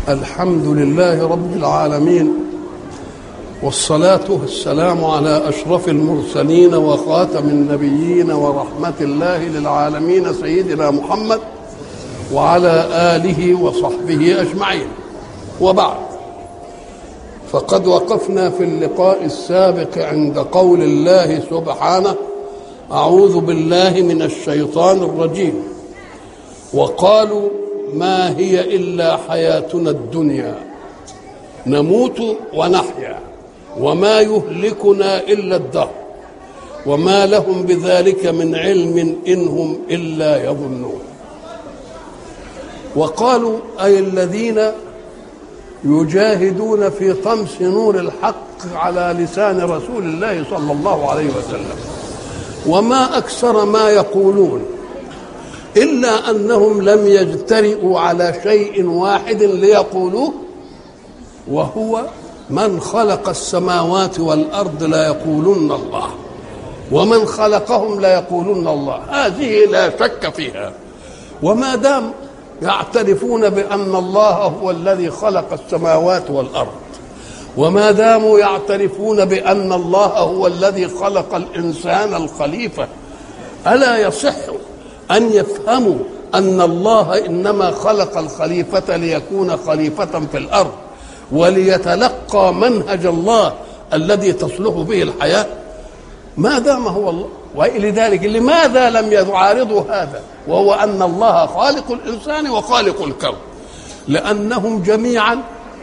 الحمد لله رب العالمين والصلاة والسلام على أشرف المرسلين وخاتم النبيين ورحمة الله للعالمين سيدنا محمد وعلى آله وصحبه أجمعين وبعد فقد وقفنا في اللقاء السابق عند قول الله سبحانه أعوذ بالله من الشيطان الرجيم وقالوا ما هي إلا حياتنا الدنيا نموت ونحيا وما يهلكنا إلا الدهر وما لهم بذلك من علم إن هم إلا يظنون وقالوا أي الذين يجاهدون في طمس نور الحق على لسان رسول الله صلى الله عليه وسلم وما أكثر ما يقولون إلا أنهم لم يجترئوا على شيء واحد ليقولوه وهو من خلق السماوات والأرض لا يقولون الله ومن خلقهم لا يقولون الله هذه لا شك فيها وما دام يعترفون بأن الله هو الذي خلق السماوات والأرض وما داموا يعترفون بأن الله هو الذي خلق الإنسان الخليفة ألا يصح أن يفهموا أن الله إنما خلق الخليفة ليكون خليفة في الأرض وليتلقى منهج الله الذي تصلح به الحياة ما دام هو الله ولذلك لماذا لم يعارضوا هذا وهو أن الله خالق الإنسان وخالق الكون لأنهم جميعا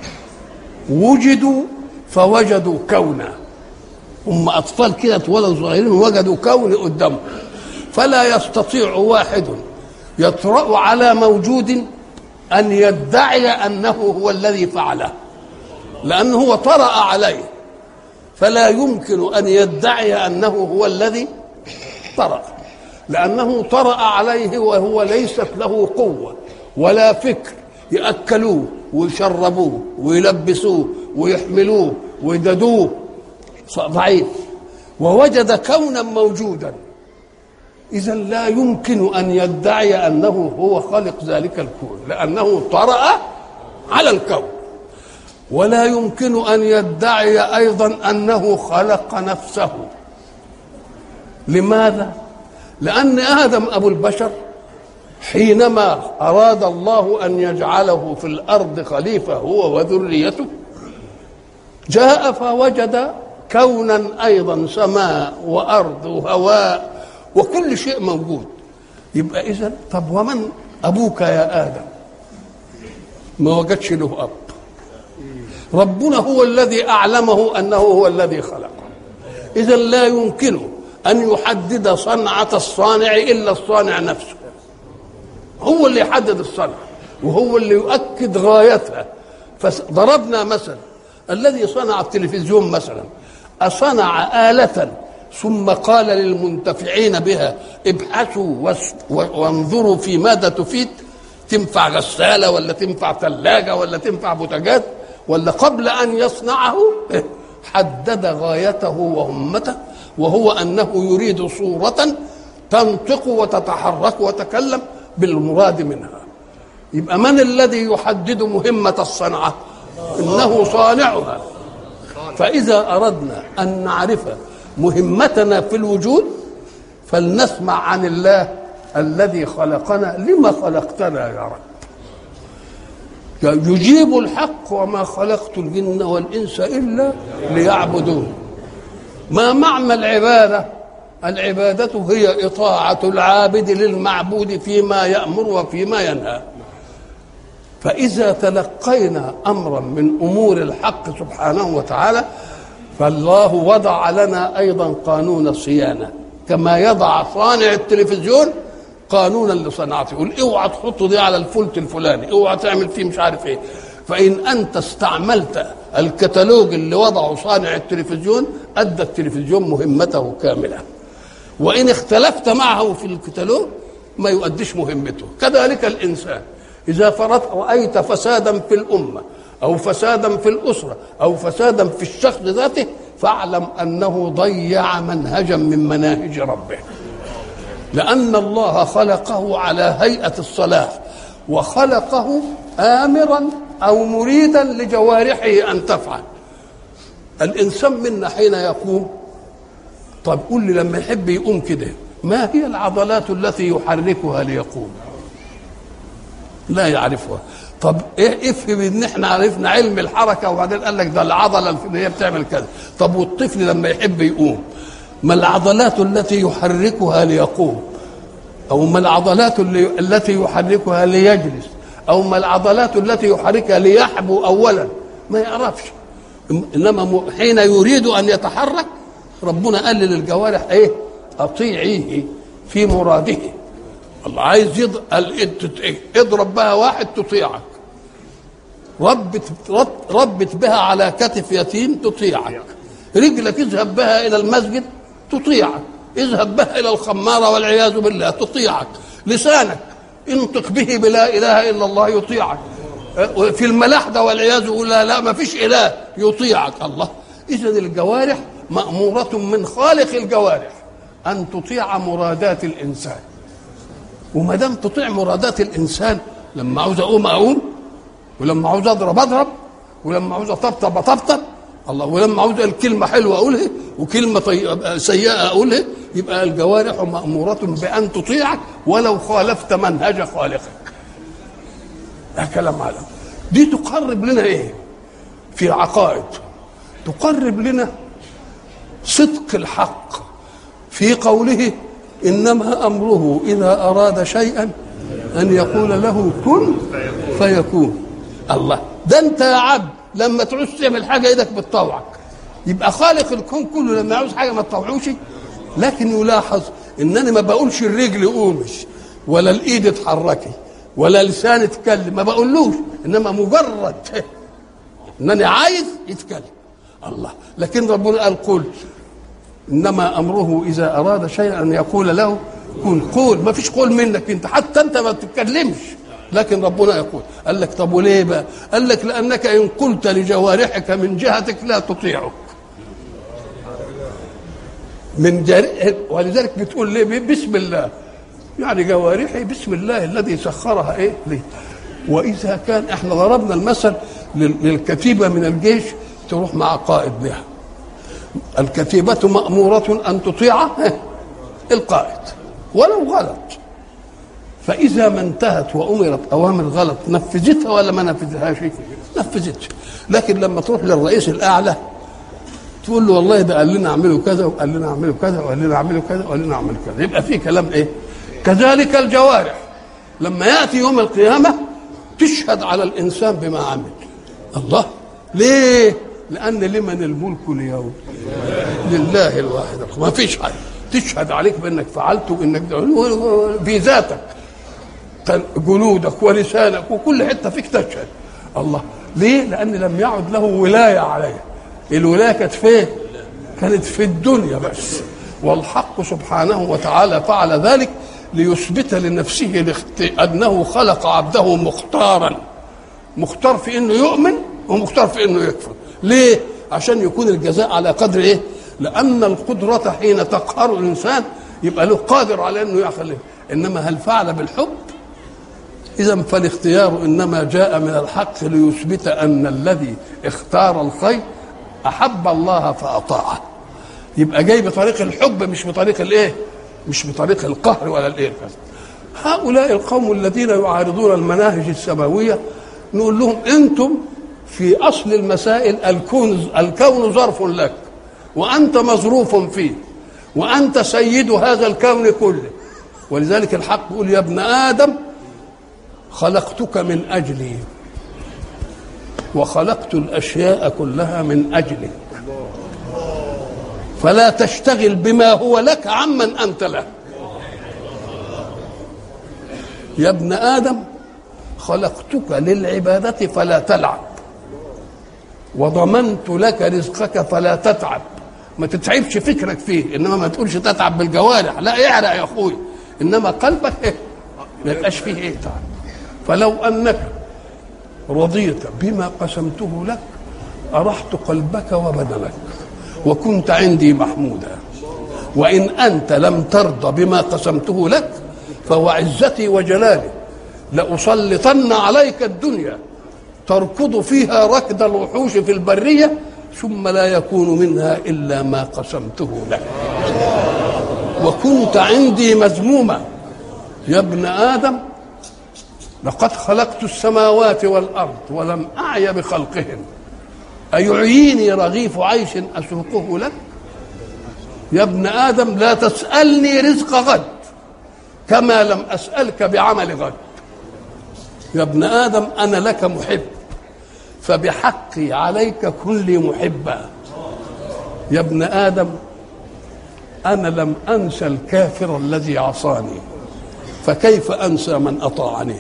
وجدوا فوجدوا كونا هم أطفال كده اتولدوا صغيرين وجدوا كون قدامهم فلا يستطيع واحد يطرأ على موجود أن يدعي أنه هو الذي فعله لأنه هو طرأ عليه فلا يمكن أن يدعي أنه هو الذي طرأ لأنه طرأ عليه وهو ليست له قوة ولا فكر يأكلوه ويشربوه ويلبسوه ويحملوه ويددوه ضعيف ووجد كونا موجودا إذا لا يمكن أن يدعي أنه هو خالق ذلك الكون لأنه طرأ على الكون ولا يمكن أن يدعي أيضا أنه خلق نفسه لماذا؟ لأن آدم أبو البشر حينما أراد الله أن يجعله في الأرض خليفة هو وذريته جاء فوجد كونا أيضا سماء وأرض وهواء وكل شيء موجود يبقى إذا طب ومن أبوك يا آدم ما وجدش له أب ربنا هو الذي أعلمه أنه هو الذي خلقه إذا لا يمكن أن يحدد صنعة الصانع إلا الصانع نفسه هو اللي يحدد الصنعة وهو اللي يؤكد غايتها فضربنا مثلا الذي صنع التلفزيون مثلا أصنع آلة ثم قال للمنتفعين بها ابحثوا وانظروا في ماذا تفيد تنفع غسالة ولا تنفع ثلاجة ولا تنفع بوتاجاز ولا قبل أن يصنعه حدد غايته وهمته وهو أنه يريد صورة تنطق وتتحرك وتكلم بالمراد منها يبقى من الذي يحدد مهمة الصنعة إنه صانعها فإذا أردنا أن نعرف مهمتنا في الوجود فلنسمع عن الله الذي خلقنا لما خلقتنا يا رب يجيب الحق وما خلقت الجن والإنس إلا ليعبدون ما معنى العبادة العبادة هي إطاعة العابد للمعبود فيما يأمر وفيما ينهى فإذا تلقينا أمرا من أمور الحق سبحانه وتعالى فالله وضع لنا أيضا قانون الصيانة كما يضع صانع التلفزيون قانونا لصناعته يقول اوعى تحط دي على الفلت الفلاني اوعى تعمل فيه مش عارف ايه فإن أنت استعملت الكتالوج اللي وضعه صانع التلفزيون أدى التلفزيون مهمته كاملة وإن اختلفت معه في الكتالوج ما يؤديش مهمته كذلك الإنسان إذا فرضت رأيت فسادا في الأمة أو فسادا في الأسرة أو فسادا في الشخص ذاته فاعلم أنه ضيع منهجا من مناهج ربه لأن الله خلقه على هيئة الصلاح وخلقه آمرا او مريدا لجوارحه ان تفعل الانسان منا حين يقوم طب قول لي لما يحب يقوم كده ما هي العضلات التي يحركها ليقوم لا يعرفها طب ايه افهم ان احنا عرفنا علم الحركه وبعدين قال لك ده العضله الفلانيه بتعمل كذا طب والطفل لما يحب يقوم ما العضلات التي يحركها ليقوم او ما العضلات اللي التي يحركها ليجلس او ما العضلات التي يحركها ليحبو اولا ما يعرفش انما حين يريد ان يتحرك ربنا قال للجوارح ايه اطيعيه في مراده الله عايز يض... اضرب بها واحد تطيعك ربت ربت بها على كتف يتيم تطيعك رجلك اذهب بها الى المسجد تطيعك اذهب بها الى الخماره والعياذ بالله تطيعك لسانك انطق به بلا اله الا الله يطيعك في الملاحده والعياذ بالله لا ما فيش اله يطيعك الله اذا الجوارح ماموره من خالق الجوارح ان تطيع مرادات الانسان وما دام تطيع مرادات الانسان لما عاوز اقوم اقوم ولما عاوز اضرب اضرب ولما عاوز اطبطب اطبطب الله ولما عاوز الكلمه حلوه اقولها وكلمه طي... سيئه اقولها يبقى الجوارح ماموره بان تطيعك ولو خالفت منهج خالقك ده كلام عالم دي تقرب لنا ايه في العقائد تقرب لنا صدق الحق في قوله انما امره اذا اراد شيئا ان يقول له كن فيكون الله ده انت يا عبد لما تعوز تعمل حاجه ايدك بتطوعك يبقى خالق الكون كله لما يعوز حاجه ما تطوعوش لكن يلاحظ انني ما بقولش الرجل قومش ولا الايد اتحركي ولا لسان اتكلم ما بقولوش انما مجرد انني عايز يتكلم الله لكن ربنا قال قل انما امره اذا اراد شيئا ان يقول له كن قول ما فيش قول منك انت حتى انت ما بتتكلمش لكن ربنا يقول قال لك طب وليه بقى قال لك لانك ان قلت لجوارحك من جهتك لا تطيعك من جارح ولذلك بتقول ليه بسم الله يعني جوارحي بسم الله الذي سخرها ايه ليه واذا كان احنا ضربنا المثل للكتيبه من الجيش تروح مع قائد بها الكتيبة مأمورة أن تطيع القائد ولو غلط فإذا ما انتهت وأمرت أوامر غلط نفذتها ولا ما نفذتهاش نفذتها لكن لما تروح للرئيس الأعلى تقول له والله ده قال لنا اعملوا كذا وقال لنا اعملوا كذا وقال لنا اعملوا كذا وقال لنا اعملوا كذا يبقى في كلام ايه كذلك الجوارح لما ياتي يوم القيامه تشهد على الانسان بما عمل الله ليه لان لمن الملك اليوم لله الواحد ما فيش حد تشهد عليك بانك فعلت وانك في ذاتك جلودك ولسانك وكل حته فيك تشهد الله ليه لان لم يعد له ولايه عليه الولايه كانت فين كانت في الدنيا بس والحق سبحانه وتعالى فعل ذلك ليثبت لنفسه انه خلق عبده مختارا مختار في انه يؤمن ومختار في انه يكفر ليه عشان يكون الجزاء على قدر ايه لان القدره حين تقهر الانسان يبقى له قادر على انه يخليه انما هل فعل بالحب اذا فالاختيار انما جاء من الحق ليثبت ان الذي اختار الخير احب الله فاطاعه يبقى جاي بطريق الحب مش بطريق الايه مش بطريق القهر ولا الايه هؤلاء القوم الذين يعارضون المناهج السماويه نقول لهم انتم في اصل المسائل الكون الكون ظرف لك وانت مظروف فيه وانت سيد هذا الكون كله ولذلك الحق يقول يا ابن ادم خلقتك من اجلي وخلقت الاشياء كلها من اجلك فلا تشتغل بما هو لك عمن انت له يا ابن ادم خلقتك للعباده فلا تلعب وضمنت لك رزقك فلا تتعب ما تتعبش فكرك فيه انما ما تقولش تتعب بالجوارح لا يعرق يا اخوي انما قلبك ايه ما يبقاش فيه ايه تعب فلو انك رضيت بما قسمته لك أرحت قلبك وبدنك وكنت عندي محمودا وإن أنت لم ترضى بما قسمته لك فهو عزتي وجلالي لأسلطن عليك الدنيا تركض فيها ركض الوحوش في البرية ثم لا يكون منها إلا ما قسمته لك وكنت عندي مذموما يا ابن آدم لقد خلقت السماوات والأرض ولم أعي بخلقهن أيعيني رغيف عيش أسوقه لك يا ابن آدم لا تسألني رزق غد كما لم أسألك بعمل غد يا ابن آدم أنا لك محب فبحقي عليك كن لي محبا يا ابن آدم أنا لم أنسى الكافر الذي عصاني فكيف أنسى من أطاعني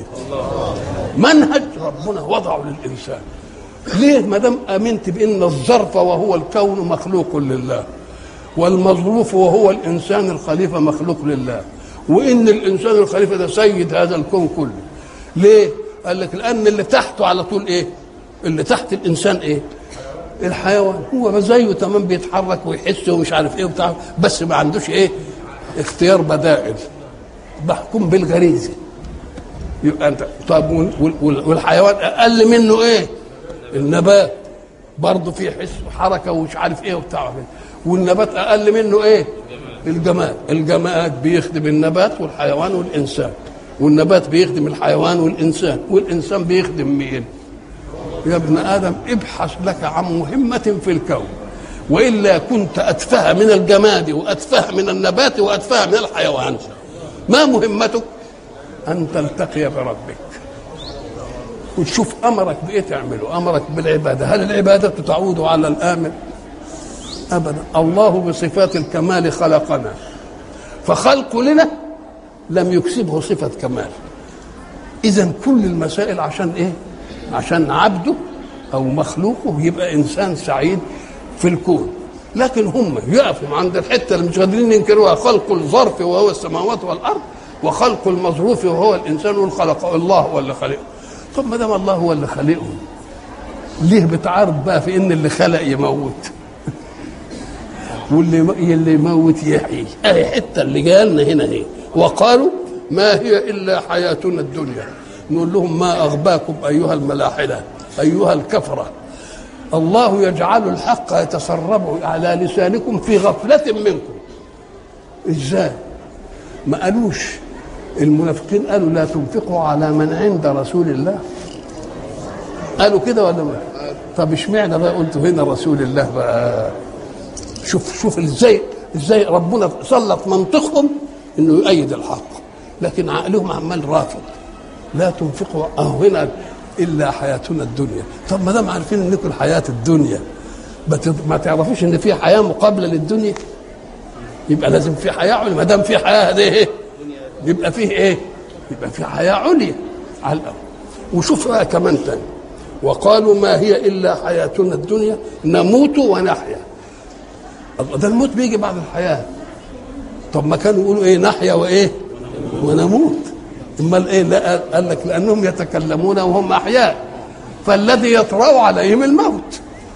منهج ربنا وضعه للإنسان ليه ما دام امنت بان الظرف وهو الكون مخلوق لله والمظروف وهو الانسان الخليفه مخلوق لله وان الانسان الخليفه ده سيد هذا الكون كله ليه قال لك لان اللي تحته على طول ايه اللي تحت الانسان ايه الحيوان هو زيه تمام بيتحرك ويحس ومش عارف ايه وبتاع بس ما عندوش ايه اختيار بدائل محكوم بالغريزه يبقى انت طب والحيوان اقل منه ايه النبات برضه فيه حس وحركه ومش عارف ايه وبتاع والنبات اقل منه ايه الجماد الجماد بيخدم النبات والحيوان والانسان والنبات بيخدم الحيوان والانسان والانسان بيخدم مين يا ابن ادم ابحث لك عن مهمه في الكون والا كنت اتفه من الجماد واتفه من النبات واتفه من الحيوان ما مهمتك ان تلتقي بربك وتشوف امرك بايه تعمله امرك بالعباده هل العباده تعود على الامر ابدا الله بصفات الكمال خلقنا فخلق لنا لم يكسبه صفه كمال اذا كل المسائل عشان ايه عشان عبده او مخلوقه يبقى انسان سعيد في الكون لكن هم يقفوا عند الحته اللي مش قادرين ينكروها خلق الظرف وهو السماوات والارض وخلق المظروف وهو الانسان والخلق الله هو اللي خلقه طب ما دام الله هو اللي خالقهم ليه بتعارض بقى في ان اللي خلق يموت واللي اللي يموت يحيي اهي حته اللي جالنا هنا اهي وقالوا ما هي الا حياتنا الدنيا نقول لهم ما اغباكم ايها الملاحده ايها الكفره الله يجعل الحق يتسرب على لسانكم في غفله منكم ازاي ما قالوش المنافقين قالوا لا تنفقوا على من عند رسول الله قالوا كده ولا ما طب اشمعنى بقى قلتوا هنا رسول الله بقى شوف شوف ازاي ازاي ربنا سلط منطقهم انه يؤيد الحق لكن عقلهم عمال رافض لا تنفقوا اهو هنا الا حياتنا الدنيا طب ما دام عارفين انكم الحياه الدنيا ما تعرفوش ان في حياه مقابله للدنيا يبقى لازم في حياه ما دام في حياه هذه ايه يبقى فيه ايه يبقى فيه حياه عليا على الأول وشوف بقى كمان تاني وقالوا ما هي الا حياتنا الدنيا نموت ونحيا ده الموت بيجي بعد الحياه طب ما كانوا يقولوا ايه نحيا وايه ونموت امال ايه لا قال لك لانهم يتكلمون وهم احياء فالذي يطرا عليهم الموت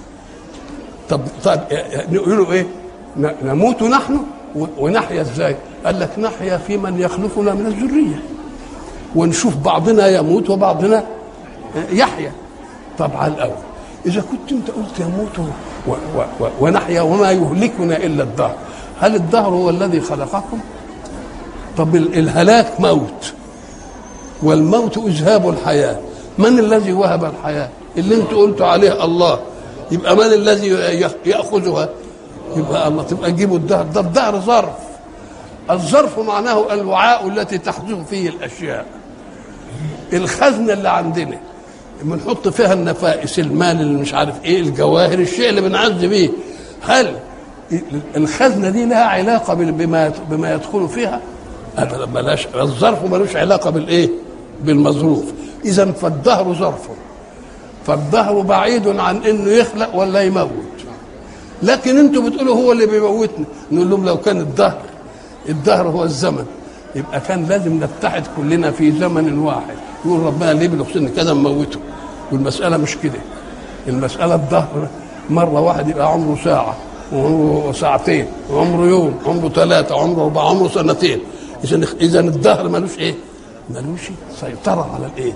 طب طب يقولوا ايه نموت نحن ونحيا ازاي قال لك نحيا في من يخلفنا من الذريه ونشوف بعضنا يموت وبعضنا يحيا طبعا الاول اذا كنت انت قلت يموت و و و ونحيا وما يهلكنا الا الدهر هل الدهر هو الذي خلقكم طب الهلاك موت والموت اذهاب الحياه من الذي وهب الحياه اللي انت قلتوا عليه الله يبقى من الذي ياخذها يبقى الله تبقى جيبوا الدهر ده الدهر ظرف الظرف معناه الوعاء التي تحدث فيه الاشياء الخزنه اللي عندنا بنحط فيها النفائس المال اللي مش عارف ايه الجواهر الشيء اللي بنعز بيه هل الخزنه دي لها علاقه بما بما يدخل فيها ابدا ملاش الظرف ملوش علاقه بالايه بالمظروف اذا فالدهر ظرف فالدهر بعيد عن انه يخلق ولا يموت لكن انتوا بتقولوا هو اللي بيموتنا نقول لهم لو كان الدهر الدهر هو الزمن يبقى كان لازم نتحد كلنا في زمن واحد يقول ربنا ليه بنقصد كذا نموته والمسألة مش كده المسألة الدهر مرة واحد يبقى عمره ساعة وعمره ساعتين وعمره يوم عمره ثلاثة عمره أربعة عمره سنتين إذا إذا الدهر ملوش إيه؟ ملوش سيطرة على الإيه؟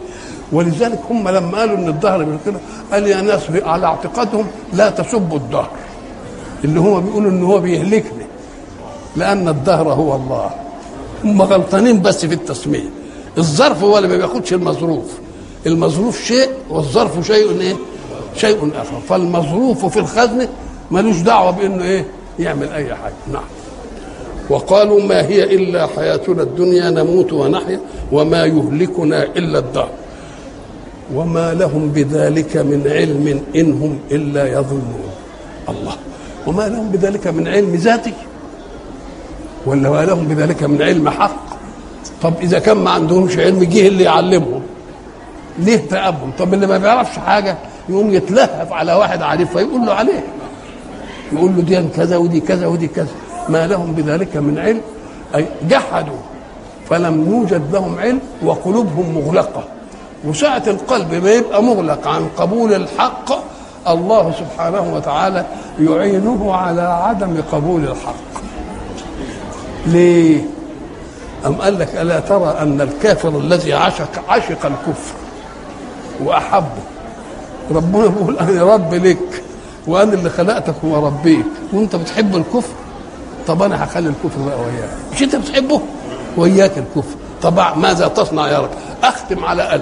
ولذلك هم لما قالوا ان الظهر كده قال يا ناس على اعتقادهم لا تسبوا الظهر اللي هم بيقولوا ان هو بيهلكنا لان الظهر هو الله هم غلطانين بس في التسميه الظرف هو اللي ما بياخدش المظروف المظروف شيء والظرف شيء ايه شيء اخر فالمظروف في الخزنه ملوش دعوه بانه ايه يعمل اي حاجه نعم وقالوا ما هي الا حياتنا الدنيا نموت ونحيا وما يهلكنا الا الدهر وما لهم بذلك من علم ان هم الا يظنون الله وما لهم بذلك من علم ذاتي ولا ما لهم بذلك من علم حق طب اذا كان ما عندهمش علم جه اللي يعلمهم ليه تأبهم طب اللي ما بيعرفش حاجه يقوم يتلهف على واحد عارف فيقول له عليه يقول له دي كذا ودي كذا ودي كذا ما لهم بذلك من علم أي جحدوا فلم يوجد لهم علم وقلوبهم مغلقة وساعة القلب ما يبقى مغلق عن قبول الحق الله سبحانه وتعالى يعينه على عدم قبول الحق ليه أم قال لك ألا ترى أن الكافر الذي عشق عشق الكفر وأحبه ربنا بيقول أنا رب لك وأنا اللي خلقتك وربيك وأنت بتحب الكفر طب أنا هخلي الكفر بقى وياك مش أنت بتحبه وياك الكفر طب ماذا تصنع يا رب أختم على قلبك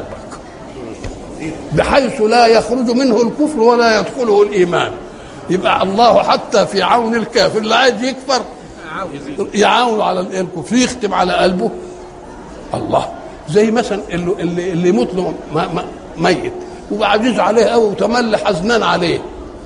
بحيث لا يخرج منه الكفر ولا يدخله الإيمان يبقى الله حتى في عون الكافر اللي عايز يكفر يعاون على الكفر يختم على قلبه الله زي مثلا اللي اللي, اللي يموت له ميت وعزيز عليه قوي وتملي حزنان عليه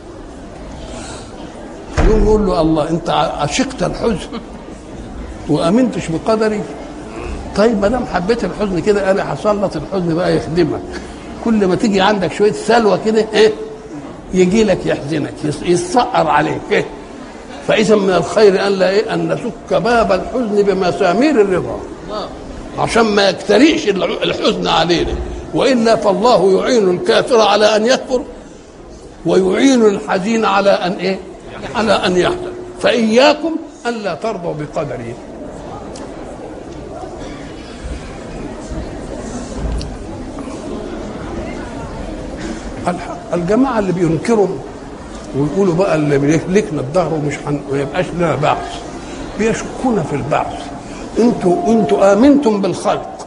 يقوم يقول له الله انت عشقت الحزن وامنتش بقدري طيب ما دام حبيت الحزن كده انا هسلط الحزن بقى يخدمك كل ما تيجي عندك شويه سلوى كده ايه يجي لك يحزنك يسقر عليك ايه فاذا من الخير ان لا ايه ان نسك باب الحزن بمسامير الرضا عشان ما يكترئش الحزن علينا والا فالله يعين الكافر على ان يكفر ويعين الحزين على ان ايه على ان يحزن فاياكم ان لا ترضوا بقدره الجماعه اللي بينكروا ويقولوا بقى اللي بيهلكنا الظهر ومش حن... ما يبقاش لنا بعث بيشكون في البعث انتوا انتوا امنتم بالخلق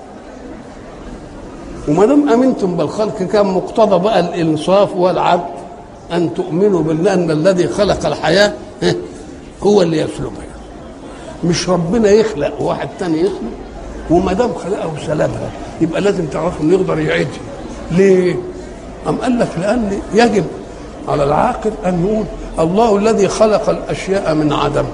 وما دام امنتم بالخلق كان مقتضى بقى الانصاف والعدل ان تؤمنوا بالله ان الذي خلق الحياه هو اللي يسلبها مش ربنا يخلق واحد تاني يسلب وما دام خلقه وسلبها يبقى لازم تعرفوا انه يقدر يعيدها ليه؟ أم قال لك لأن يجب على العاقل أن يقول الله الذي خلق الأشياء من عدم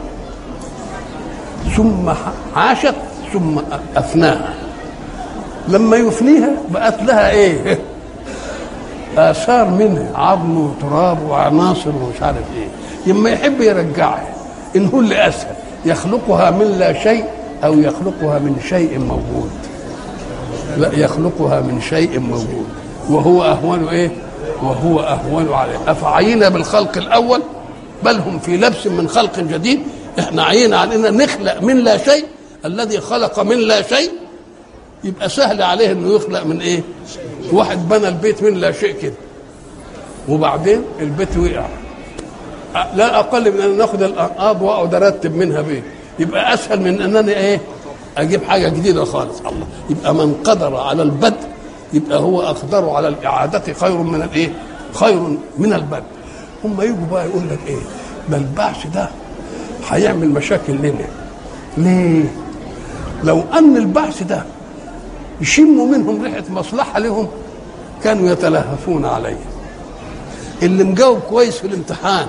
ثم عاشت ثم أفناها لما يفنيها بقت لها إيه آثار منها عظم وتراب وعناصر ومش عارف إيه لما يحب يرجعها إن هو اللي أسهل يخلقها من لا شيء أو يخلقها من شيء موجود لا يخلقها من شيء موجود وهو اهون ايه وهو اهون عليه افعينا بالخلق الاول بل هم في لبس من خلق جديد احنا عينا علينا نخلق من لا شيء الذي خلق من لا شيء يبقى سهل عليه انه يخلق من ايه واحد بنى البيت من لا شيء كده وبعدين البيت وقع لا اقل من ان ناخد الارض واقعد ارتب منها بيت يبقى اسهل من انني ايه اجيب حاجه جديده خالص الله يبقى من قدر على البدء يبقى هو اقدر على الاعاده خير من الايه؟ خير من البدء. هم يجوا بقى يقول لك ايه؟ ده البعث ده هيعمل مشاكل لنا. ليه؟ لو ان البعث ده يشموا منهم ريحه مصلحه لهم كانوا يتلهفون عليه. اللي مجاوب كويس في الامتحان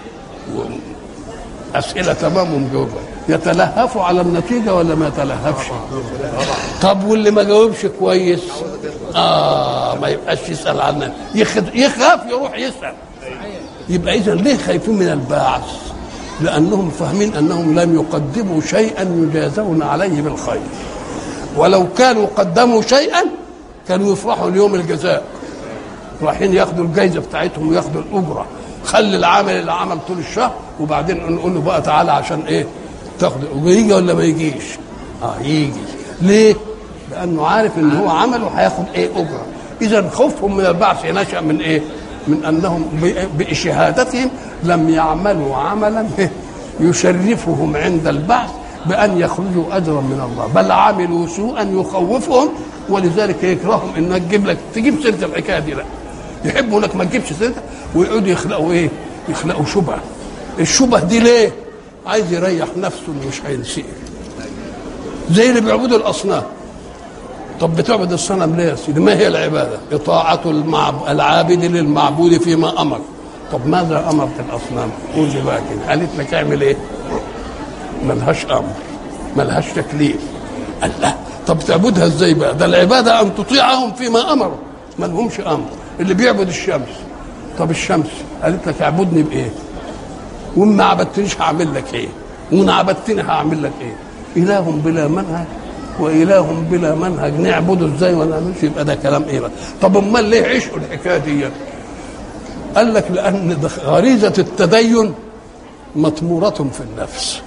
اسئله تمام ومجاوبه يتلهفوا على النتيجه ولا ما يتلهفش طب واللي ما جاوبش كويس اه ما يبقاش يسال عنه يخاف يروح يسال يبقى اذا ليه خايفين من البعث لانهم فاهمين انهم لم يقدموا شيئا يجازون عليه بالخير ولو كانوا قدموا شيئا كانوا يفرحوا اليوم الجزاء رايحين ياخدوا الجايزه بتاعتهم وياخدوا الاجره خلي العامل اللي عمل طول الشهر وبعدين نقول له بقى تعالى عشان ايه تاخد ويجي ولا ما يجيش اه يجي ليه لانه عارف ان هو عمله هياخد ايه اجره اذا خوفهم من البعث نشا من ايه من انهم بشهادتهم لم يعملوا عملا يشرفهم عند البعث بان يخرجوا اجرا من الله بل عملوا سوءا يخوفهم ولذلك يكرههم انك تجيب لك تجيب سيره الحكايه دي لا يحبوا انك ما تجيبش سيرتها ويقعدوا يخلقوا ايه يخلقوا شبهه الشبه دي ليه عايز يريح نفسه انه مش هينسيه زي اللي بيعبدوا الاصنام طب بتعبد الصنم ليه يا سيدي ما هي العباده اطاعه المعب... العابد للمعبود فيما امر طب ماذا امرت الاصنام قول لي بقى كده قالت لك اعمل ايه ملهاش امر ملهاش تكليف قال لا طب تعبدها ازاي بقى ده العباده ان تطيعهم فيما امروا ما لهمش امر اللي بيعبد الشمس طب الشمس قالت لك اعبدني بايه وان ما عبدتنيش هعمل لك ايه وان عبدتني هعمل لك ايه اله بلا منهج واله بلا منهج نعبده ازاي ولا نعملش يبقى ده كلام ايه بقى طب امال ليه عشقوا الحكايه دي قال لك لان غريزه التدين مطموره في النفس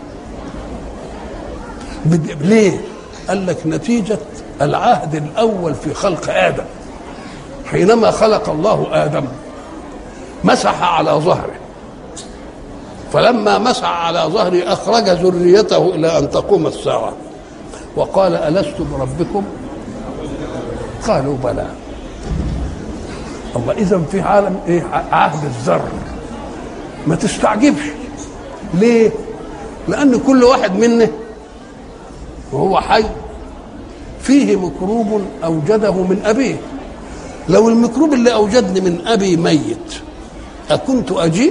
ليه قال لك نتيجه العهد الاول في خلق ادم حينما خلق الله ادم مسح على ظهره فلما مسح على ظهره اخرج ذريته الى ان تقوم الساعه وقال الست بربكم قالوا بلى الله اذا في عالم ايه عهد الذر ما تستعجبش ليه لان كل واحد منا وهو حي فيه ميكروب اوجده من ابيه لو الميكروب اللي اوجدني من ابي ميت اكنت اجيب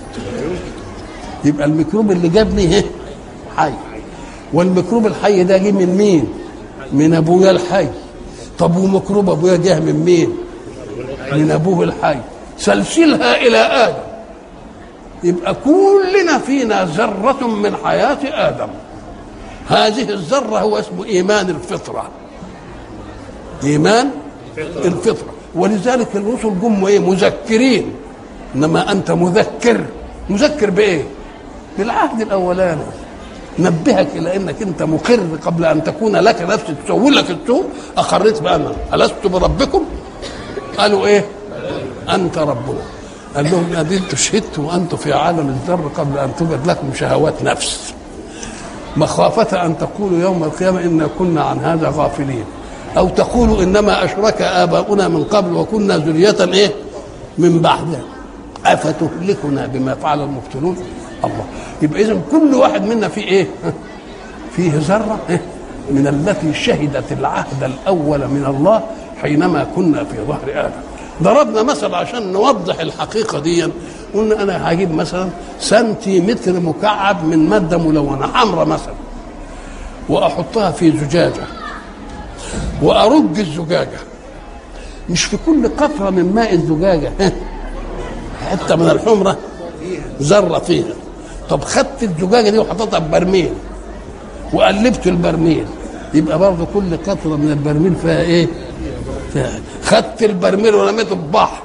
يبقى الميكروب اللي جابني هه حي والميكروب الحي ده جه من مين من ابويا الحي طب وميكروب ابويا جه من مين من ابوه الحي سلسلها الى ادم يبقى كلنا فينا ذرة من حياة آدم هذه الذرة هو اسمه إيمان الفطرة إيمان الفطرة ولذلك الرسل جم إيه مذكرين إنما أنت مذكر مذكر بإيه بالعهد الأولاني نبهك إلى أنك أنت مقر قبل أن تكون لك نفس تسوي لك السوء أقريت بأن ألست بربكم قالوا إيه أنت ربنا قال لهم أدلت شهدت وأنتم في عالم الذر قبل أن توجد لكم شهوات نفس مخافة أن تقولوا يوم القيامة إنا كنا عن هذا غافلين أو تقولوا إنما أشرك آباؤنا من قبل وكنا ذرية إيه من بعدها أفتهلكنا بما فعل المبتلون الله يبقى إذا كل واحد منا فيه إيه فيه ذرة إيه؟ من التي شهدت العهد الأول من الله حينما كنا في ظهر آدم ضربنا مثل عشان نوضح الحقيقة دي قلنا أنا هجيب مثلا سنتيمتر مكعب من مادة ملونة حمراء مثلا وأحطها في زجاجة وأرج الزجاجة مش في كل قطرة من ماء الزجاجة حتة من الحمرة ذرة فيها طب خدت الزجاجة دي وحطيتها في برميل وقلبت البرميل يبقى برضه كل قطرة من البرميل فيها ايه؟ فيها خدت البرميل ورميته في البحر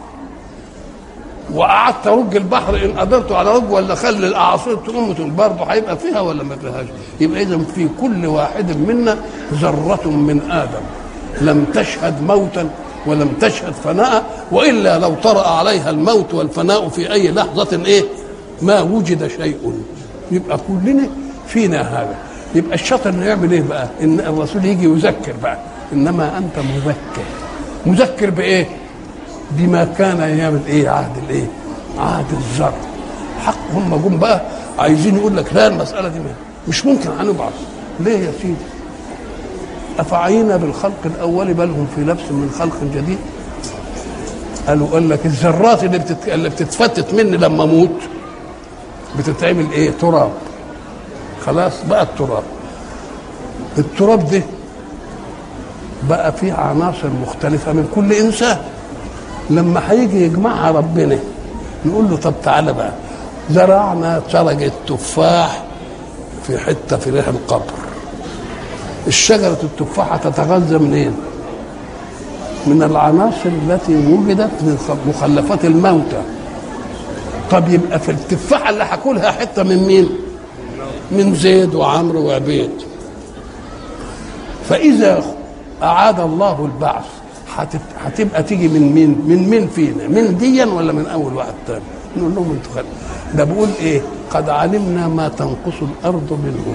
وقعدت ارج البحر ان قدرت على رج ولا خلي الاعاصير تقوم برضه هيبقى فيها ولا ما فيهاش يبقى اذا في كل واحد منا ذره من ادم لم تشهد موتا ولم تشهد فناء والا لو طرا عليها الموت والفناء في اي لحظه ايه ما وجد شيء يبقى كلنا فينا هذا يبقى الشاطر انه يعمل ايه بقى ان الرسول يجي يذكر بقى انما انت مذكر مذكر بايه بما كان يعمل ايه عهد الايه عهد الذر حق هم جم بقى عايزين يقول لك لا المساله دي مش ممكن هنبعث ليه يا سيدي افعينا بالخلق الاول بل هم في لبس من خلق جديد قالوا قال لك الذرات اللي, بتت... اللي بتتفتت مني لما اموت بتتعمل ايه تراب خلاص بقى التراب التراب ده بقى فيه عناصر مختلفة من كل إنسان لما هيجي يجمعها ربنا نقول له طب تعالى بقى زرعنا شجرة تفاح في حتة في ريح القبر الشجرة التفاحة تتغذى منين؟ من العناصر التي وجدت من مخلفات الموتى طب يبقى في التفاحة اللي هاكلها حتة من مين؟ من زيد وعمرو وعبيد فإذا أعاد الله البعث هتت- هتبقى تيجي من مين من مين فينا من ديا ولا من اول واحد تاني نقول لهم انتوا خلي ده بيقول ايه قد علمنا ما تنقص الارض منهم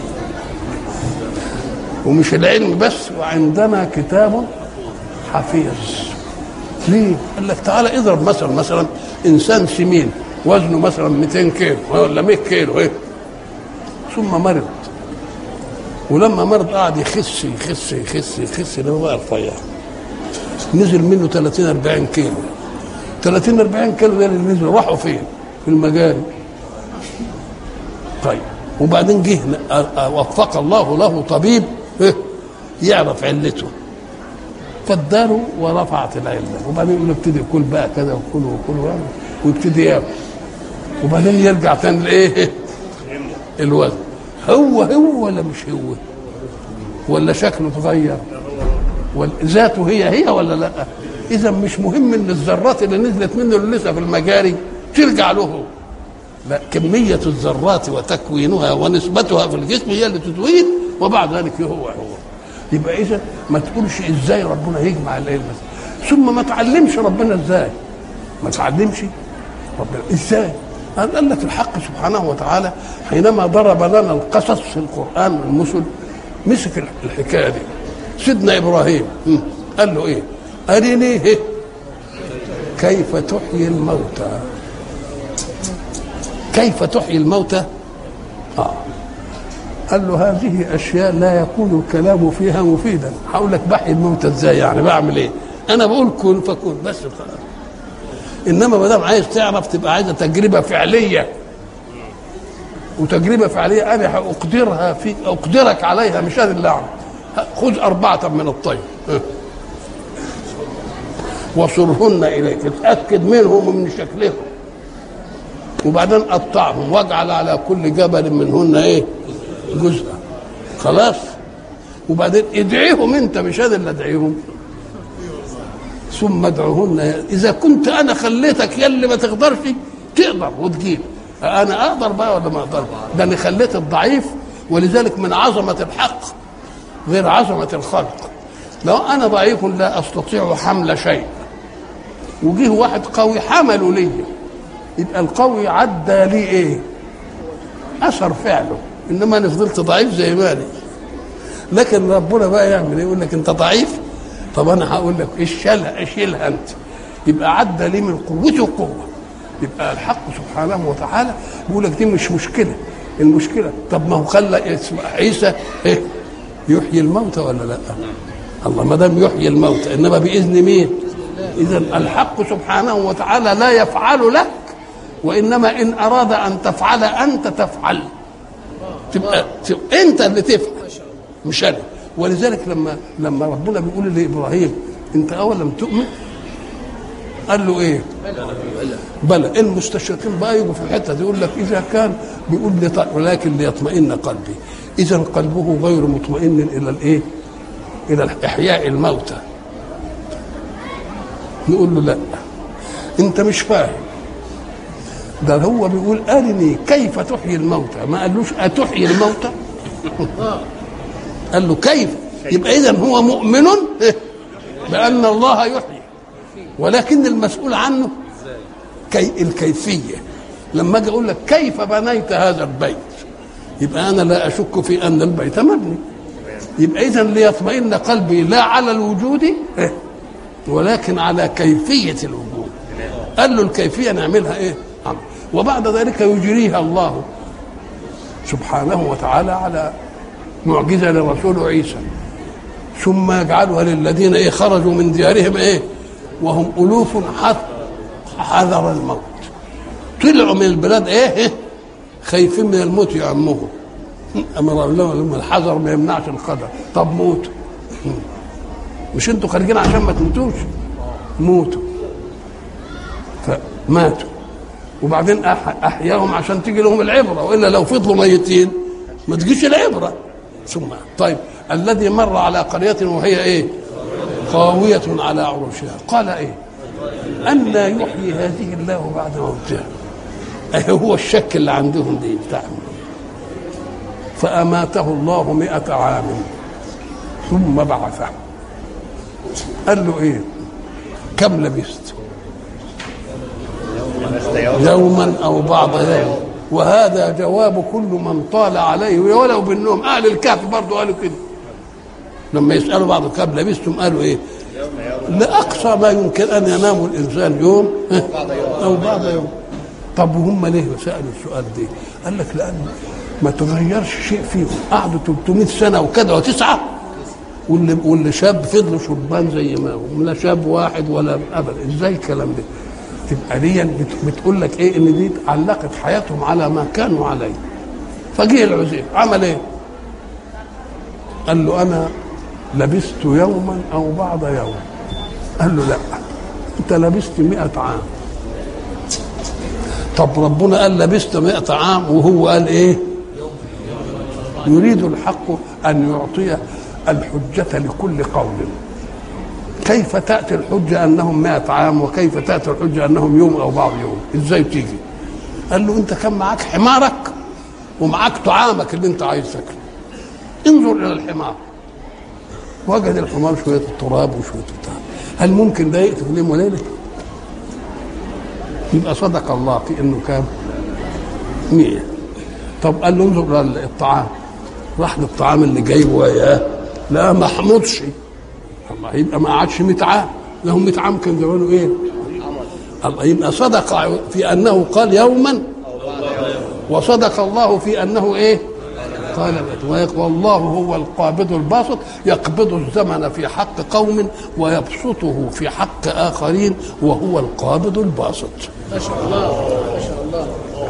ومش العلم بس وعندنا كتاب حفيظ ليه؟ قال لك تعالى اضرب مثلا مثلا انسان سمين وزنه مثلا 200 كيلو ولا 100 كيلو ايه ثم مرض ولما مرض قعد يخس يخس يخس يخس لما بقى رفيع نزل منه 30 40 كيلو 30 40 كيلو ده اللي نزلوا راحوا فين؟ في المجاري طيب وبعدين جه أ- أ- وفق الله له طبيب إيه؟ يعرف علته فاداله ورفعت العله وبعدين يقول له ابتدي كل بقى كذا وكل وكل ويعمل ويبتدي ياكل وبعدين يرجع تاني لايه؟ الوزن هو هو ولا مش هو؟ ولا شكله اتغير؟ ولا ذاته هي هي ولا لا؟ اذا مش مهم ان الذرات اللي نزلت منه اللي لسه في المجاري ترجع له هو. لا كمية الذرات وتكوينها ونسبتها في الجسم هي اللي تزويد وبعد ذلك هو هو يبقى إذا ما تقولش إزاي ربنا يجمع العلم ثم ما تعلمش ربنا إزاي ما تعلمش ربنا إزاي قال قال لك الحق سبحانه وتعالى حينما ضرب لنا القصص في القرآن والمثل مسك الحكاية دي سيدنا إبراهيم م، قال له إيه أرني إيه؟ كيف تحيي الموتى كيف تحيي الموتى آه. قال له هذه اشياء لا يكون الكلام فيها مفيدا هقول لك بحيي الموتى ازاي يعني بعمل ايه انا بقول كن فكن بس خلاص انما ما دام عايز تعرف تبقى عايزه تجربه فعليه وتجربه فعليه انا هاقدرها فيك اقدرك عليها مش انا اللي اعمل خذ اربعه من الطير ها. وصرهن اليك اتاكد منهم ومن شكلهم وبعدين قطعهم واجعل على كل جبل منهن ايه جزءا خلاص وبعدين ادعيهم انت مش انا اللي ادعيهم ثم ادعوهن اذا كنت انا خليتك يا اللي ما تقدرش تقدر وتجيب انا اقدر بقى ولا ما اقدر ده انا خليت الضعيف ولذلك من عظمه الحق غير عظمه الخلق لو انا ضعيف لا استطيع حمل شيء وجيه واحد قوي حمله ليا يبقى القوي عدى لي ايه اثر فعله انما انا فضلت ضعيف زي ما انا لكن ربنا بقى يعمل ايه يقول لك انت ضعيف طب انا هقول لك اشيلها اشيلها انت يبقى عدى لي من قوته قوه يبقى الحق سبحانه وتعالى بيقول لك دي مش مشكله المشكله طب ما هو خلى عيسى ايه يحيي الموتى ولا لا الله ما دام يحيي الموتى انما باذن مين اذا الحق سبحانه وتعالى لا يفعل لك وانما ان اراد ان تفعل انت تفعل تبقى, تبقى انت اللي تفعل مش انا ولذلك لما لما ربنا بيقول لابراهيم انت اول لم تؤمن قال له ايه بلى المستشرقين بقى يجوا في الحته دي يقول لك اذا كان بيقول لي طيب ولكن ليطمئن قلبي اذا قلبه غير مطمئن الى الايه الى احياء الموتى نقول له لا انت مش فاهم ده هو بيقول ارني كيف تحيي الموتى ما قالوش اتحيي الموتى قال له كيف يبقى اذا هو مؤمن بان الله يحيي ولكن المسؤول عنه كي الكيفيه لما اجي اقول لك كيف بنيت هذا البيت يبقى انا لا اشك في ان البيت مبني يبقى اذا ليطمئن قلبي لا على الوجود ولكن على كيفيه الوجود قال له الكيفيه نعملها ايه وبعد ذلك يجريها الله سبحانه وتعالى على معجزه لرسوله عيسى ثم يجعلها للذين ايه خرجوا من ديارهم ايه وهم الوف حذر الموت طلعوا من البلاد ايه, إيه؟ خايفين من الموت يعمهم امر لهم الحذر ما يمنعش القدر طب موتوا مش انتوا خارجين عشان ما تموتوش موتوا فماتوا وبعدين احياهم عشان تيجي لهم العبره والا لو فضلوا ميتين ما تجيش العبره ثم طيب الذي مر على قريه وهي ايه خاويه على عروشها قال ايه أن يحيي هذه الله بعد موتها أيه هو الشك اللي عندهم دي بتاعهم فأماته الله مئة عام ثم بعثه قال له ايه كم لبست يوما او بعض يوم وهذا جواب كل من طال عليه ولو بالنوم اهل الكهف برضه قالوا كده لما يسالوا بعض كم لبستم قالوا ايه لاقصى ما يمكن ان ينام الانسان يوم او بعض يوم طب وهم ليه سالوا السؤال ده قال لك لان ما تغيرش شيء فيهم قعدوا 300 سنه وكذا وتسعه واللي واللي شاب فضلوا شبان زي ما هم لا شاب واحد ولا ابدا ازاي الكلام ده تبقى دي بت- بتقول لك ايه ان دي علقت حياتهم على ما كانوا عليه فجه العزيز عمل ايه قال له انا لبست يوما او بعض يوم قال له لا انت لبست مئة عام طب ربنا قال لبست مئة عام وهو قال ايه يريد الحق ان يعطي الحجة لكل قول كيف تأتي الحجة أنهم مئة عام وكيف تأتي الحجة أنهم يوم أو بعض يوم إزاي تيجي قال له أنت كان معاك حمارك ومعاك طعامك اللي أنت عايز تاكله انظر إلى الحمار وجد الحمار شوية التراب وشوية بتاع هل ممكن ده يقتل في يوم وليلة يبقى صدق الله في انه كام مية طب قال له انظر إلى الطعام راح للطعام اللي جايبه وياه لا ما حمضش الله يبقى ما قعدش 100 عام لهم 100 عام كان زمانه ايه الله يبقى صدق في انه قال يوما وصدق الله في انه ايه قال والله هو القابض الباسط يقبض الزمن في حق قوم ويبسطه في حق اخرين وهو القابض الباسط ما شاء الله ما شاء الله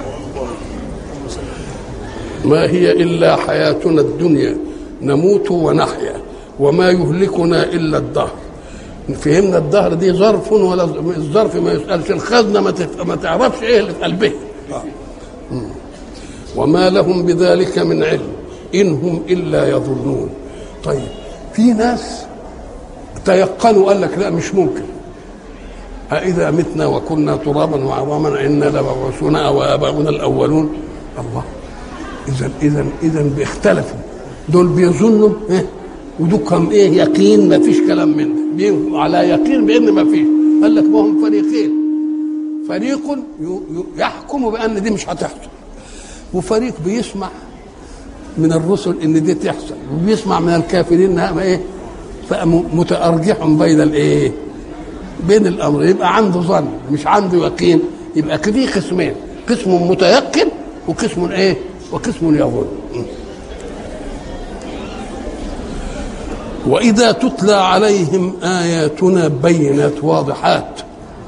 ما هي الا حياتنا الدنيا نموت ونحيا وما يهلكنا الا الدهر فهمنا الدهر دي ظرف ولا الظرف ما يسالش الخزنه ما, تف... ما تعرفش ايه اللي في قلبها مم. وما لهم بذلك من علم ان هم الا يظنون طيب في ناس تيقنوا قال لك لا مش ممكن أإذا متنا وكنا ترابا وعظاما إنا لمبعوثون أو آباؤنا الأولون الله إذا إذا إذا بيختلفوا دول بيظنوا إيه ودول كم إيه يقين ما فيش كلام من ده بي- على يقين بأن ما فيش قال لك ما هم فريقين فريق ي- ي- يحكم بأن دي مش هتحصل وفريق بيسمع من الرسل ان دي تحصل وبيسمع من الكافرين انها ايه فمتأرجح بين الايه بين الامر يبقى عنده ظن مش عنده يقين يبقى كده قسمين قسم متيقن وقسم ايه وقسم يظن واذا تتلى عليهم اياتنا بينات واضحات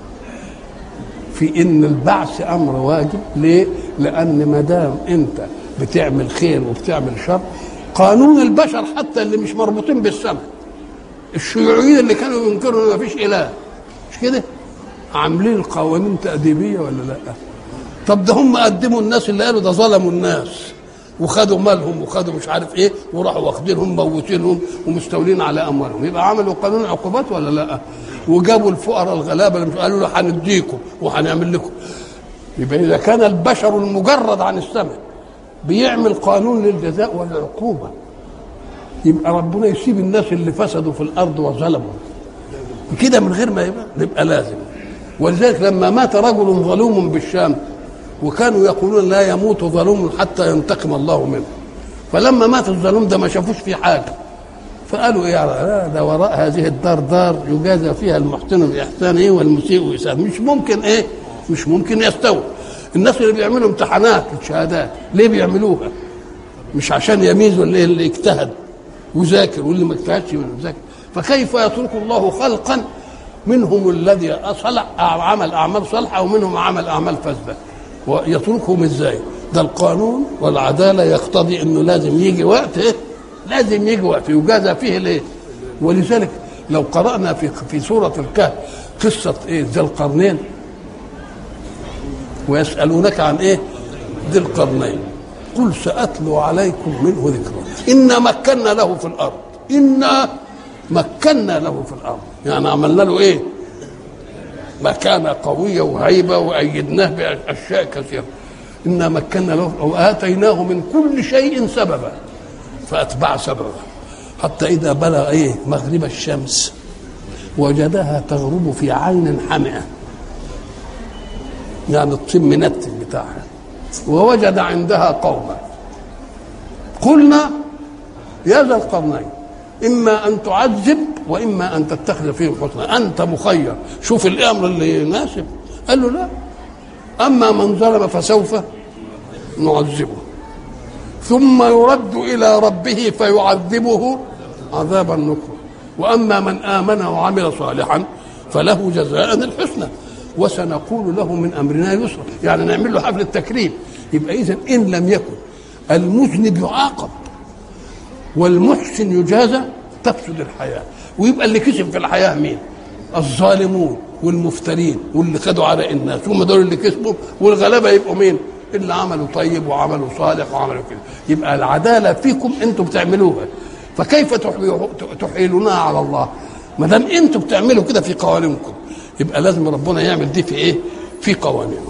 في ان البعث امر واجب ليه لان ما دام انت بتعمل خير وبتعمل شر قانون البشر حتى اللي مش مربوطين بالسماء الشيوعيين اللي كانوا ينكروا ان ما فيش اله مش كده عاملين قوانين تأديبية ولا لا طب ده هم قدموا الناس اللي قالوا ده ظلموا الناس وخدوا مالهم وخدوا مش عارف ايه وراحوا واخدينهم موتينهم ومستولين على اموالهم يبقى عملوا قانون عقوبات ولا لا وجابوا الفقراء الغلابه اللي مش قالوا له هنديكم وهنعمل لكم يبقى اذا كان البشر المجرد عن السماء بيعمل قانون للجزاء والعقوبه يبقى ربنا يسيب الناس اللي فسدوا في الارض وظلموا كده من غير ما يبقى يبقى لازم ولذلك لما مات رجل ظلوم بالشام وكانوا يقولون لا يموت ظلوم حتى ينتقم الله منه فلما مات الظلوم ده ما شافوش فيه حاجه فقالوا ايه لا ده وراء هذه الدار دار يجازى فيها المحسن باحسانه والمسيء باساءته مش ممكن ايه مش ممكن يستوي الناس اللي بيعملوا امتحانات الشهادات ليه بيعملوها مش عشان يميزوا اللي, اللي اجتهد وذاكر واللي ما اجتهدش منه ذاكر فكيف يترك الله خلقا منهم الذي صلح عمل اعمال صالحه ومنهم عمل اعمال فاسده ويتركهم ازاي؟ ده القانون والعداله يقتضي انه لازم يجي وقت ايه؟ لازم يجي وقت يجازى فيه الايه؟ ولذلك لو قرانا في في سوره الكهف قصه ايه؟ ذي القرنين ويسالونك عن ايه؟ ذي القرنين قل ساتلو عليكم منه ذكرا انا مكنا له في الارض انا مكنا له في الارض يعني عملنا له ايه مكانة قوية وهيبة وأيدناه بأشياء كثيرة إنا مكنا له وآتيناه من كل شيء سببا فأتبع سببا حتى إذا بلغ إيه مغرب الشمس وجدها تغرب في عين حمئة يعني الطين منتن بتاعها ووجد عندها قوما قلنا يا ذا القرنين إما أن تعذب وإما أن تتخذ فيهم حسنا أنت مخير شوف الأمر اللي يناسب قال له لا أما من ظلم فسوف نعذبه ثم يرد إلى ربه فيعذبه عذابا نكرا وأما من آمن وعمل صالحا فله جزاء الحسنى وسنقول له من أمرنا يسرا يعني نعمل له حفل التكريم يبقى إذا إن لم يكن المذنب يعاقب والمحسن يجازى تفسد الحياة ويبقى اللي كسب في الحياة مين الظالمون والمفترين واللي خدوا على الناس هم دول اللي كسبوا والغلبة يبقوا مين اللي عملوا طيب وعملوا صالح وعملوا كده يبقى العدالة فيكم انتم بتعملوها فكيف تحيلونها على الله ما دام انتم بتعملوا كده في قوانينكم يبقى لازم ربنا يعمل دي في ايه في قوانينه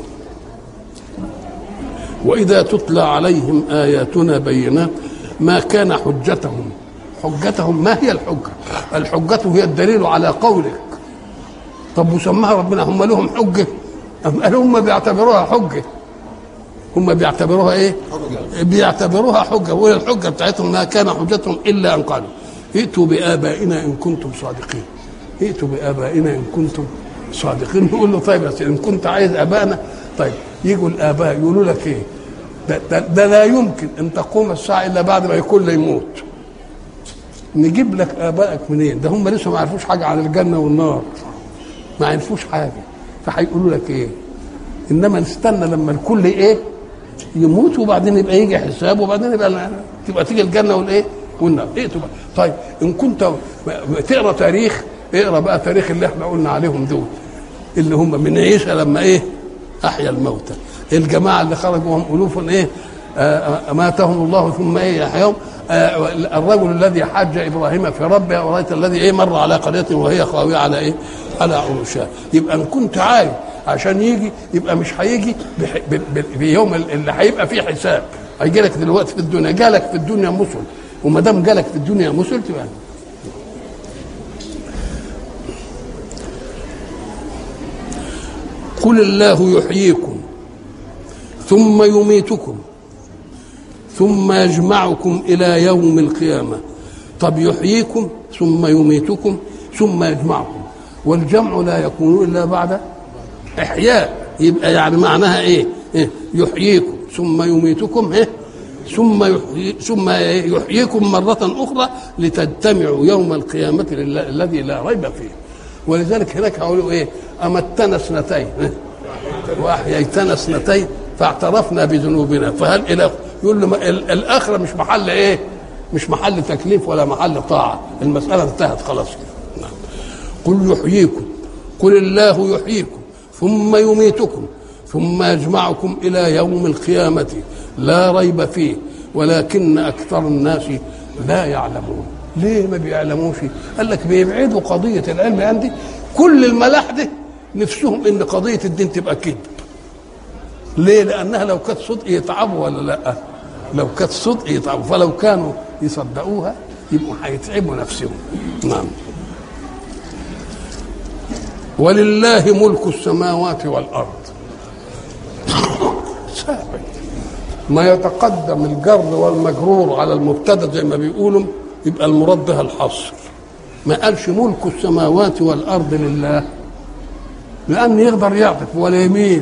واذا تتلى عليهم اياتنا بينات ما كان حجتهم حجتهم ما هي الحجه الحجه هي الدليل على قولك طب وسماها ربنا هم لهم حجه أم قالوا هم بيعتبروها حجه هم بيعتبروها ايه بيعتبروها حجه وهي الحجه بتاعتهم ما كان حجتهم الا ان قالوا ائتوا بابائنا ان كنتم صادقين ائتوا بابائنا ان كنتم صادقين نقول له طيب بس ان كنت عايز ابائنا طيب يجوا الاباء يقولوا لك ايه ده, ده, ده لا يمكن ان تقوم الساعه الا بعد ما يكون يموت نجيب لك ابائك منين ده هم لسه ما عرفوش حاجه عن الجنه والنار ما عرفوش حاجه فهيقولوا لك ايه انما نستنى لما الكل ايه يموت وبعدين يبقى يجي حساب وبعدين يبقى تبقى تيجي الجنه والايه والنار ايه تبقى طيب ان كنت تقرا تاريخ اقرا بقى تاريخ اللي احنا قلنا عليهم دول اللي هم من عيسى لما ايه احيا الموتى الجماعه اللي خرجوا هم الوف ايه اماتهم الله ثم ايه يحياهم الرجل الذي حاج ابراهيم في ربه ورايت الذي ايه مر على قريه وهي خاويه على ايه على عروشها يبقى ان كنت عايز عشان يجي يبقى مش هيجي في يوم اللي هيبقى فيه حساب هيجي لك دلوقتي في الدنيا جالك في الدنيا مسل وما دام جالك في الدنيا مسل تبقى قل الله يحييكم ثم يميتكم ثم يجمعكم الى يوم القيامه طب يحييكم ثم يميتكم ثم يجمعكم والجمع لا يكون الا بعد احياء يبقى يعني معناها ايه, إيه؟ يحييكم ثم يميتكم إيه؟ ثم يحيي ثم يحييكم مرة أخرى لتجتمعوا يوم القيامة الذي لا ريب فيه ولذلك هناك هقولوا إيه أمتنا اثنتين إيه؟ وأحييتنا اثنتين فاعترفنا بذنوبنا فهل إلى يقول له الآخرة مش محل إيه مش محل تكليف ولا محل طاعة المسألة انتهت خلاص كده نعم. قل يحييكم قل الله يحييكم ثم يميتكم ثم يجمعكم الى يوم القيامه لا ريب فيه ولكن اكثر الناس لا يعلمون ليه ما بيعلموش قال لك بيبعدوا قضيه العلم عندي كل الملاحده نفسهم ان قضيه الدين تبقى كذب ليه لانها لو كانت صدق يتعبوا ولا لا لو كانت صدق يتعبوا فلو كانوا يصدقوها يبقوا هيتعبوا نفسهم نعم ولله ملك السماوات والارض سابق ما يتقدم الجر والمجرور على المبتدا زي ما بيقولوا يبقى المراد بها الحصر ما قالش ملك السماوات والارض لله لان يقدر يعطف ولا يمين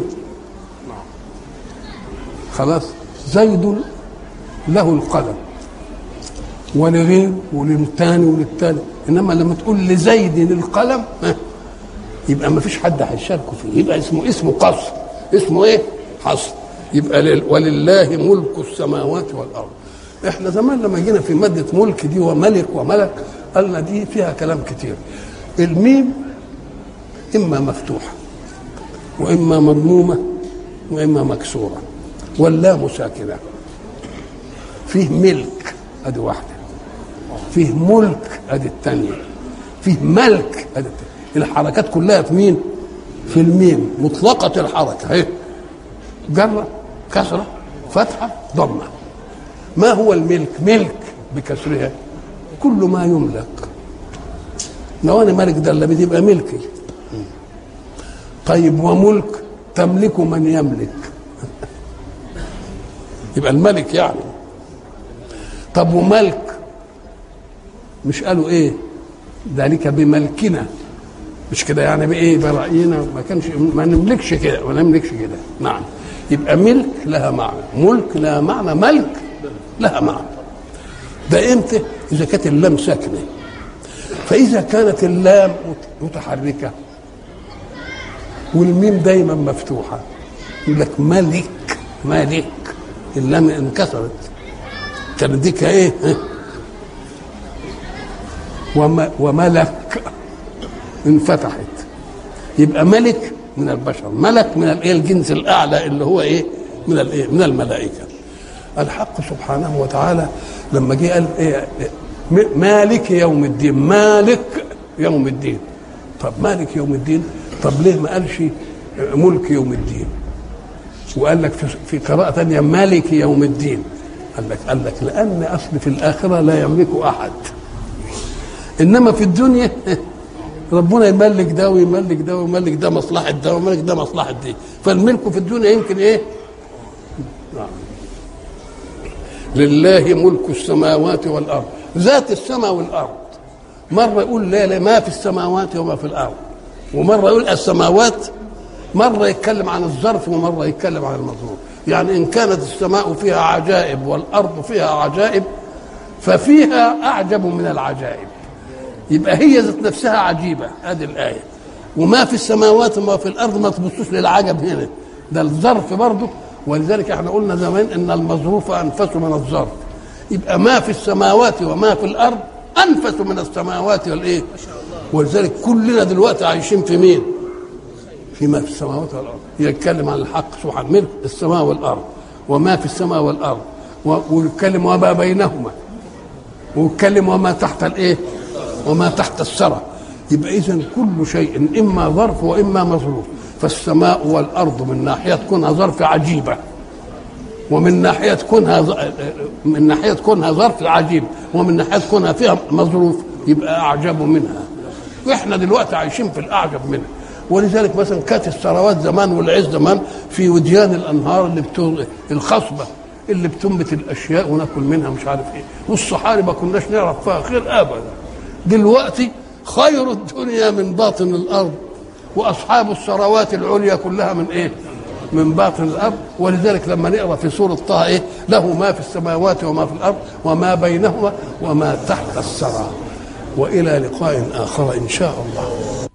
خلاص زيد له القلم ولغيره وللتاني وللتاني انما لما تقول لزيد القلم يبقى ما فيش حد هيشاركه فيه يبقى اسمه اسمه قصر اسمه ايه حصر يبقى لل... ولله ملك السماوات والارض احنا زمان لما جينا في ماده ملك دي وملك وملك قالنا دي فيها كلام كتير الميم اما مفتوحه واما مضمومه واما مكسوره واللام ساكنه فيه ملك ادي واحده فيه ملك ادي الثانيه فيه ملك ادي الثانيه الحركات كلها في مين في الميم مطلقة الحركة اهي جرة كسرة فتحة ضمة ما هو الملك ملك بكسرها كل ما يملك لو انا ملك ده اللي بتبقى ملكي طيب وملك تملك من يملك يبقى الملك يعني طب وملك مش قالوا ايه ذلك بملكنا مش كده يعني بايه براينا ما كانش ما نملكش كده ما نملكش كده نعم يبقى ملك لها معنى ملك لها معنى ملك لها معنى ده امتى اذا كانت اللام ساكنه فاذا كانت اللام متحركه والميم دايما مفتوحه يقول لك ملك ملك اللام انكسرت كانت ديك ايه وم وملك انفتحت يبقى ملك من البشر ملك من الايه الجنس الاعلى اللي هو ايه من الايه من الملائكه الحق سبحانه وتعالى لما جه قال ايه مالك يوم الدين مالك يوم الدين طب مالك يوم الدين طب ليه ما قالش ملك يوم الدين وقال لك في, في قراءة ثانية مالك يوم الدين قال لك قال لك لأن أصل في الآخرة لا يملك أحد إنما في الدنيا ربنا يملك ده ويملك ده ويملك ده مصلحة ده ويملك ده مصلحة دي فالملك في الدنيا يمكن إيه؟ نعم لله ملك السماوات والأرض ذات السماء والأرض مرة يقول لا لا ما في السماوات وما في الأرض ومرة يقول السماوات مرة يتكلم عن الظرف ومرة يتكلم عن المظروف يعني إن كانت السماء فيها عجائب والأرض فيها عجائب ففيها أعجب من العجائب يبقى هي ذات نفسها عجيبة هذه الآية وما في السماوات وما في الأرض ما تبصوش للعجب هنا ده الظرف برضه ولذلك احنا قلنا زمان ان المظروف انفس من الظرف يبقى ما في السماوات وما في الارض انفس من السماوات والايه ولذلك كلنا دلوقتي عايشين في مين فيما في السماوات والارض يتكلم عن الحق سبحانه ملك السماء والارض وما في السماء والارض ويتكلم وما بينهما ويتكلم وما تحت الايه وما تحت الثرى يبقى اذا كل شيء اما ظرف واما مظروف فالسماء والارض من ناحيه كونها ظرف عجيبه ومن ناحيه كونها من ناحيه كونها ظرف عجيب ومن ناحيه كونها فيها مظروف يبقى اعجب منها واحنا دلوقتي عايشين في الاعجب منها ولذلك مثلا كانت الثروات زمان والعز زمان في وديان الانهار اللي بتو... الخصبه اللي بتنبت الاشياء وناكل منها مش عارف ايه والصحاري ما كناش نعرف فيها خير ابدا دلوقتي خير الدنيا من باطن الارض واصحاب الثروات العليا كلها من ايه؟ من باطن الارض ولذلك لما نقرا في سوره طه ايه؟ له ما في السماوات وما في الارض وما بينهما وما تحت الثرى والى لقاء اخر ان شاء الله